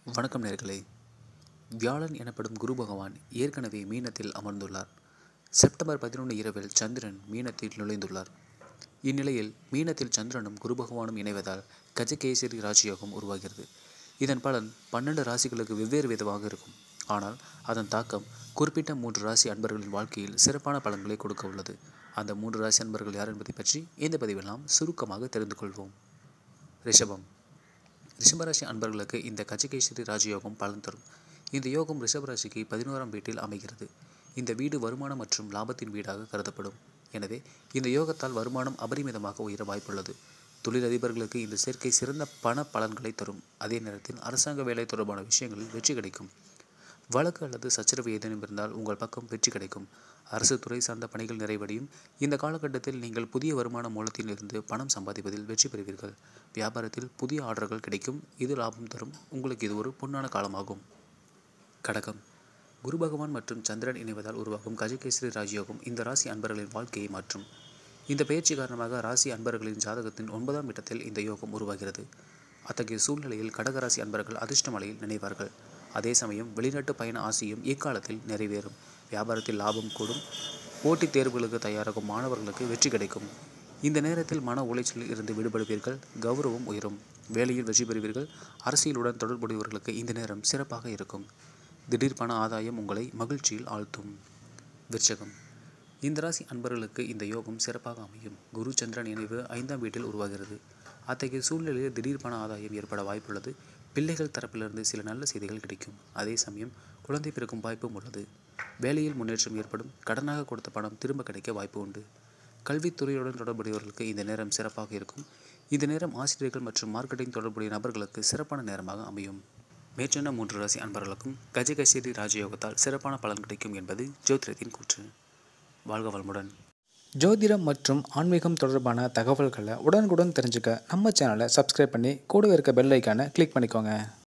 வணக்கம் நேர்களே வியாழன் எனப்படும் குரு பகவான் ஏற்கனவே மீனத்தில் அமர்ந்துள்ளார் செப்டம்பர் பதினொன்று இரவில் சந்திரன் மீனத்தில் நுழைந்துள்ளார் இந்நிலையில் மீனத்தில் சந்திரனும் குரு பகவானும் இணைவதால் கஜகேசரி ராஜயோகம் உருவாகிறது இதன் பலன் பன்னெண்டு ராசிகளுக்கு வெவ்வேறு விதமாக இருக்கும் ஆனால் அதன் தாக்கம் குறிப்பிட்ட மூன்று ராசி அன்பர்களின் வாழ்க்கையில் சிறப்பான பலன்களை கொடுக்க உள்ளது அந்த மூன்று ராசி அன்பர்கள் யார் என்பதை பற்றி இந்த பதிவில் நாம் சுருக்கமாக தெரிந்து கொள்வோம் ரிஷபம் ரிஷபராசி அன்பர்களுக்கு இந்த கஜகேசரி ராஜயோகம் பலன் தரும் இந்த யோகம் ரிஷபராசிக்கு பதினோராம் வீட்டில் அமைகிறது இந்த வீடு வருமானம் மற்றும் லாபத்தின் வீடாக கருதப்படும் எனவே இந்த யோகத்தால் வருமானம் அபரிமிதமாக உயர வாய்ப்புள்ளது தொழிலதிபர்களுக்கு இந்த சேர்க்கை சிறந்த பண பலன்களை தரும் அதே நேரத்தில் அரசாங்க வேலை தொடர்பான விஷயங்களில் வெற்றி கிடைக்கும் வழக்கு அல்லது சச்சரவு ஏதேனும் இருந்தால் உங்கள் பக்கம் வெற்றி கிடைக்கும் அரசு துறை சார்ந்த பணிகள் நிறைவடையும் இந்த காலகட்டத்தில் நீங்கள் புதிய வருமான மூலத்தில் இருந்து பணம் சம்பாதிப்பதில் வெற்றி பெறுவீர்கள் வியாபாரத்தில் புதிய ஆர்டர்கள் கிடைக்கும் இது லாபம் தரும் உங்களுக்கு இது ஒரு பொன்னான காலமாகும் கடகம் குரு பகவான் மற்றும் சந்திரன் இணைவதால் உருவாகும் கஜகேசரி ராஜயோகம் இந்த ராசி அன்பர்களின் வாழ்க்கையை மாற்றும் இந்த பயிற்சி காரணமாக ராசி அன்பர்களின் ஜாதகத்தின் ஒன்பதாம் இடத்தில் இந்த யோகம் உருவாகிறது அத்தகைய சூழ்நிலையில் கடகராசி அன்பர்கள் அதிர்ஷ்டமலையில் நினைவார்கள் அதே சமயம் வெளிநாட்டு பயண ஆசையும் இக்காலத்தில் நிறைவேறும் வியாபாரத்தில் லாபம் கூடும் போட்டித் தேர்வுகளுக்கு தயாராகும் மாணவர்களுக்கு வெற்றி கிடைக்கும் இந்த நேரத்தில் மன உளைச்சலில் இருந்து விடுபடுவீர்கள் கௌரவம் உயரும் வேலையில் வெற்றி பெறுவீர்கள் அரசியலுடன் தொடர்புடையவர்களுக்கு இந்த நேரம் சிறப்பாக இருக்கும் திடீர் பண ஆதாயம் உங்களை மகிழ்ச்சியில் ஆழ்த்தும் விருச்சகம் இந்த ராசி அன்பர்களுக்கு இந்த யோகம் சிறப்பாக அமையும் குரு சந்திரன் இணைவு ஐந்தாம் வீட்டில் உருவாகிறது அத்தகைய சூழ்நிலையில் திடீர் பண ஆதாயம் ஏற்பட வாய்ப்புள்ளது பிள்ளைகள் தரப்பிலிருந்து சில நல்ல செய்திகள் கிடைக்கும் அதே சமயம் குழந்தை பிறக்கும் வாய்ப்பும் உள்ளது வேலையில் முன்னேற்றம் ஏற்படும் கடனாக கொடுத்த பணம் திரும்ப கிடைக்க வாய்ப்பு உண்டு கல்வித்துறையுடன் தொடர்புடையவர்களுக்கு இந்த நேரம் சிறப்பாக இருக்கும் இந்த நேரம் ஆசிரியர்கள் மற்றும் மார்க்கெட்டிங் தொடர்புடைய நபர்களுக்கு சிறப்பான நேரமாக அமையும் மேற்சொன்ன மூன்று ராசி அன்பர்களுக்கும் கஜகசேரி ராஜயோகத்தால் சிறப்பான பலன் கிடைக்கும் என்பது ஜோதிடத்தின் கூற்று வாழ்க வளமுடன் ஜோதிடம் மற்றும் ஆன்மீகம் தொடர்பான தகவல்களை உடனுக்குடன் தெரிஞ்சுக்க நம்ம சேனலை சப்ஸ்கிரைப் பண்ணி கூடவே இருக்க பெல் ஐக்கானை கிளிக் பண்ணிக்கோங்க